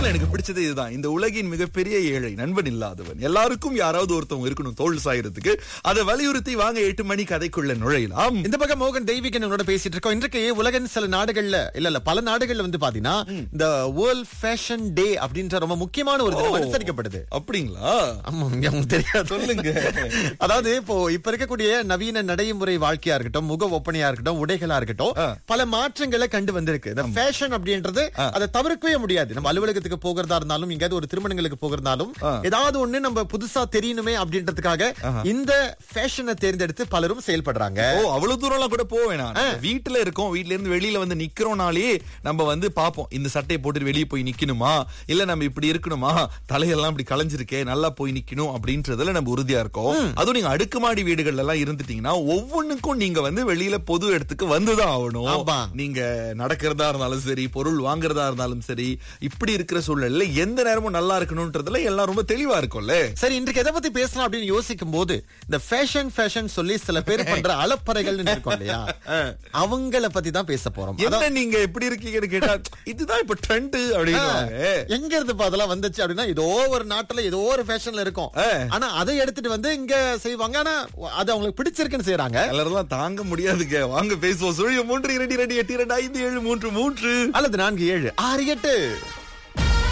படத்துல எனக்கு பிடிச்சது இதுதான் இந்த உலகின் மிகப்பெரிய ஏழை நண்பன் இல்லாதவன் எல்லாருக்கும் யாராவது ஒருத்தவங்க இருக்கணும் தோல் சாயறதுக்கு அதை வலியுறுத்தி வாங்க எட்டு மணி கதைக்குள்ள நுழையலாம் இந்த பக்கம் மோகன் தெய்வீகன் உங்களோட பேசிட்டு இருக்கோம் இன்றைக்கு உலகின் சில நாடுகள்ல இல்ல இல்ல பல நாடுகள்ல வந்து பாத்தீங்கன்னா இந்த வேர்ல்ட் ஃபேஷன் டே அப்படின்ற ரொம்ப முக்கியமான ஒரு தினம் ஓ. அனுசரிக்கப்படுது அப்படிங்களா ஆமா இங்க உங்களுக்கு தெரியாது சொல்லுங்க. அதாவது இப்போ இப்ப இருக்கக்கூடிய நவீன நடைமுறை வாழ்க்கையா இருக்கட்டும் முக ஒப்பனையா இருக்கட்டும் உடைகளா இருக்கட்டும் ஆ. பல மாற்றங்களை கண்டு வந்திருக்கு இந்த ஃபேஷன் அப்படின்றது அதை தவிர்க்கவே முடியாது நம்ம அலுவலகத்துக்கு போகிறதா இருந்தாலும் எங்கேயாவது ஒரு திருமணங்களுக்கு போகிறதாலும் ஆ. ஏதாவது ஒண்ணு நம்ம புதுசா தெரியணுமே அப்படின்றதுக்காக இந்த ஃபேஷனை தேர்ந்தெடுத்து பலரும் செயல்படுறாங்க ஓ அவ்வளவு தூரம் எல்லாம் கூட போக வேணாம் நம்ம வீட்டுல இருக்கோம் வீட்ல இருந்து வெளியில வந்து நிக்கிறோம்னாலே நம்ம வந்து பாப்போம் இந்த சட்டையை போட்டுட்டு வெளியே போய் நிக்கணுமா இல்ல நம்ம இப்படி இருக்கணுமா தலையெல்லாம் இப்படி களைஞ்சிருக்கே நல்லா போய் நிக்கணும் அப்படின்றதுல நம்ம உறுதியா இருக்கோம் அதுவும் நீங்க அடுக்குமாடி வீடுகள்ல எல்லாம் இருந்துட்டீங்கன்னா ஒவ்வொன்றுக்கும் நீங்க வந்து வெளியில பொது இடத்துக்கு வந்துதான் ஆகணும் ஆமா. நீங்க நடக்கிறதா இருந்தாலும் சரி பொருள் வாங்குறதா இருந்தாலும் சரி இப்படி இருக்கிற சூழ்நிலையில எந்த நேரமும் நல்லா இருக்கணும்ன்றதுல எல்லாம் ரொம்ப தெளிவா இருக்கும்ல சரி இன்றைக்கு எதை பத்தி பேசலாம் அப்படின்னு யோசிக்கும் போது இந்த ஃபேஷன் ஃபேஷன் சொல்லி சில பேர் பண்ற அலப்பறைகள்னு இருக்கும் இல்லையா அவங்கள பத்தி தான் பேச போறோம் என்ன நீங்க எப்படி இருக்கீங்கன்னு கேட்டா இதுதான் இப்ப ட்ரெண்ட் அப்படின்னு எங்க இருந்து இப்ப அதெல்லாம் வந்துச்சு அப்படின்னா ஏதோ ஒரு நாட்டுல ஏதோ ஒரு ஃபேஷன்ல இருக்கும் ஆ. ஆனா அதை எடுத்துட்டு வந்து இங்க செய்வாங்க ஆனா அது அவங்களுக்கு பிடிச்சிருக்குன்னு செய்யறாங்க எல்லாரும் தாங்க முடியாதுங்க வாங்க பேசுவோம் சுழிய மூன்று இரண்டு இரண்டு எட்டு இரண்டு ஐந்து ஏழு மூன்று மூன்று அல்லது நான்கு ஏழு ஆறு எட்டு